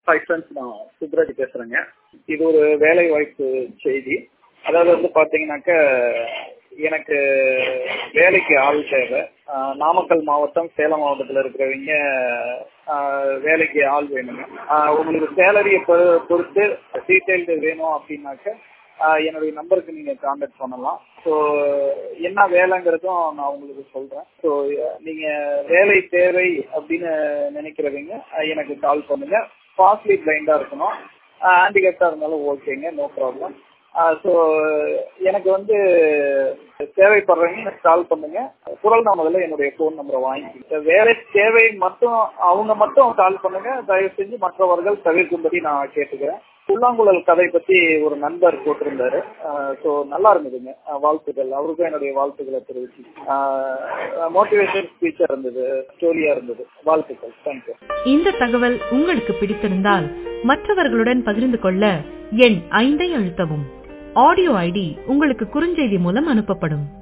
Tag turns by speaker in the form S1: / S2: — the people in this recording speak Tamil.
S1: ஹாய் ஃப்ரெண்ட்ஸ் நான் சுப்ராஜ் பேசுறேங்க இது ஒரு வேலை வாய்ப்பு செய்தி அதாவது வந்து பாத்தீங்கன்னாக்க எனக்கு வேலைக்கு ஆள் தேவை ஆஹ் நாமக்கல் மாவட்டம் சேலம் மாவட்டத்தில் இருக்கிறவங்க ஆஹ் வேலைக்கு ஆள் வேணுங்க ஆஹ் உங்களுக்கு சேலரியை பொறுத்து டீட்டெயில்டு வேணும் அப்படின்னாக்க ஆஹ் என்னுடைய நம்பருக்கு நீங்க கான்டாக்ட் பண்ணலாம் ஸோ என்ன வேலைங்கிறதும் நான் உங்களுக்கு சொல்றேன் ஸோ நீங்க வேலை தேவை அப்படின்னு நினைக்கிறவங்க ஆஹ் எனக்கு கால் பண்ணுங்க ஃபாஸ்ட்லி பிளைண்டா இருக்கணும் ஹேண்டிகேப்டா இருந்தாலும் ஓகேங்க நோ ப்ராப்ளம் ஸோ எனக்கு வந்து தேவைப்படுறவங்க எனக்கு கால் பண்ணுங்க குரல் நான் முதல்ல என்னுடைய ஃபோன் நம்பரை வாங்கிக்கிட்டேன் வேலை தேவை மட்டும் அவங்க மட்டும் கால் பண்ணுங்க தயவு செஞ்சு மற்றவர்கள் தவிர்க்கும்படி நான் கேட்டுக்கிறேன் புல்லாங்குழல் கதை பத்தி ஒரு நண்பர் போட்டிருந்தாரு ஸோ நல்லா இருந்ததுங்க வாழ்த்துக்கள் அவருக்கும் என்னுடைய வாழ்த்துக்களை தெரிவிச்சு மோட்டிவேஷன் ஸ்பீச்சா இருந்தது ஸ்டோரியா இருந்தது வாழ்த்துக்கள் தேங்க்யூ
S2: இந்த தகவல் உங்களுக்கு பிடித்திருந்தால் மற்றவர்களுடன் பகிர்ந்து கொள்ள எண் ஐந்தை அழுத்தவும் ஆடியோ ஐடி உங்களுக்கு குறுஞ்செய்தி மூலம் அனுப்பப்படும்